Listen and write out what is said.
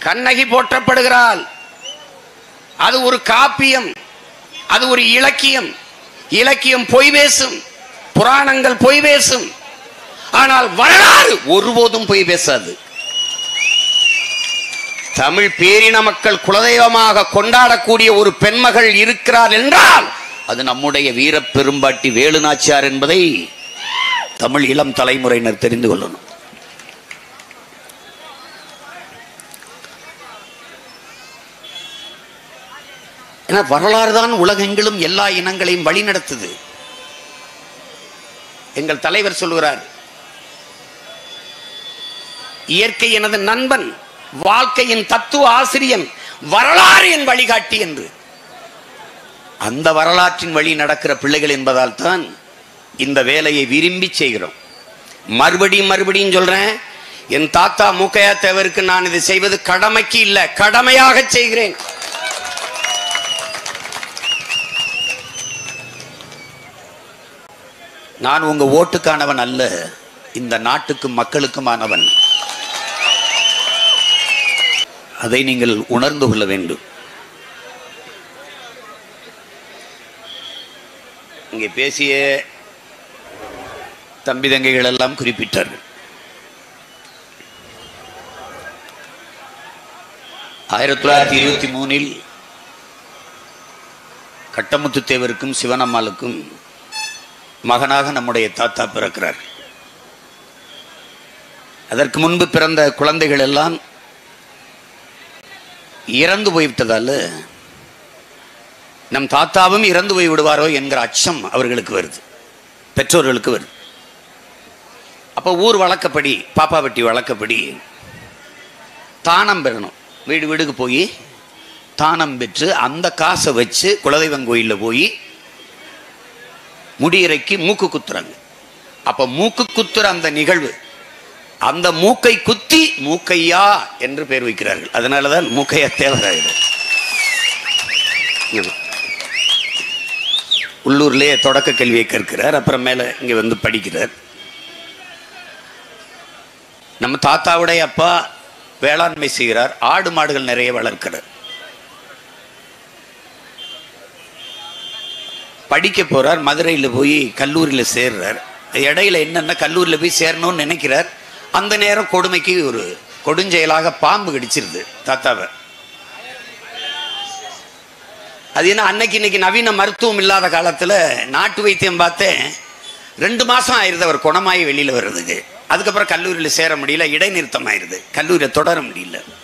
கண்ணகி போற்றப்படுகிறாள் அது ஒரு காப்பியம் அது ஒரு இலக்கியம் இலக்கியம் பொய் பேசும் புராணங்கள் பொய் பேசும் ஆனால் வரலாறு ஒருபோதும் பொய் பேசாது தமிழ் பேரின மக்கள் குலதெய்வமாக கொண்டாடக்கூடிய ஒரு பெண்மகள் இருக்கிறார் என்றால் அது நம்முடைய வீர பெரும்பாட்டி வேலுநாச்சியார் என்பதை தமிழ் இளம் தலைமுறையினர் தெரிந்து கொள்ளணும் ஏன்னா வரலாறு தான் உலகெங்கிலும் எல்லா இனங்களையும் வழிநடத்துது எங்கள் தலைவர் சொல்கிறார் இயற்கை எனது நண்பன் வாழ்க்கையின் தத்துவ ஆசிரியன் வரலாறு என் வழிகாட்டி என்று அந்த வரலாற்றின் வழி நடக்கிற பிள்ளைகள் என்பதால் தான் இந்த வேலையை விரும்பி செய்கிறோம் மறுபடியும் மறுபடியும் சொல்றேன் என் தாத்தா மூக்கையா தேவருக்கு நான் இதை செய்வது கடமைக்கு இல்ல கடமையாக செய்கிறேன் நான் உங்க ஓட்டுக்கானவன் அல்ல இந்த நாட்டுக்கும் மக்களுக்குமானவன் அதை நீங்கள் உணர்ந்து கொள்ள வேண்டும் இங்கே பேசிய தம்பி தங்கைகள் எல்லாம் குறிப்பிட்டார்கள் ஆயிரத்தி தொள்ளாயிரத்தி இருபத்தி மூணில் கட்டமுத்து தேவருக்கும் சிவனம்மாளுக்கும் மகனாக நம்முடைய தாத்தா பிறக்கிறார் அதற்கு முன்பு பிறந்த குழந்தைகள் எல்லாம் இறந்து போய்விட்டதால நம் தாத்தாவும் இறந்து போய் விடுவாரோ என்கிற அச்சம் அவர்களுக்கு வருது பெற்றோர்களுக்கு வருது அப்போ ஊர் வழக்கப்படி பாப்பாவட்டி வழக்கப்படி தானம் பெறணும் வீடு வீடுக்கு போய் தானம் பெற்று அந்த காசை வச்சு குலதெய்வம் கோயிலில் போய் முடியிறைக்கு மூக்கு குத்துறாங்க அப்ப மூக்கு குத்துற அந்த நிகழ்வு அந்த மூக்கை குத்தி மூக்கையா என்று பெயர் வைக்கிறார்கள் அதனாலதான் மூக்கையா தேவராயர் உள்ளூர்லயே தொடக்க கல்வியை கற்கிறார் அப்புறம் மேல இங்க வந்து படிக்கிறார் நம்ம தாத்தாவுடைய அப்பா வேளாண்மை செய்கிறார் ஆடு மாடுகள் நிறைய வளர்க்கிறார் படிக்க போறார் மதுரையில் போய் கல்லூரியில் சேர்றார் இடையில என்னென்ன கல்லூரியில் போய் சேரணும்னு நினைக்கிறார் அந்த நேரம் கொடுமைக்கு ஒரு கொடுஞ்செயலாக பாம்பு கடிச்சிருது தாத்தாவை அது என்ன அன்னைக்கு இன்னைக்கு நவீன மருத்துவம் இல்லாத காலத்துல நாட்டு வைத்தியம் பார்த்தேன் ரெண்டு மாசம் ஆயிருது அவர் குணமாயி வெளியில வர்றதுக்கு அதுக்கப்புறம் கல்லூரியில் சேர முடியல இடைநிறுத்தம் ஆயிருது கல்லூரியில் தொடர முடியல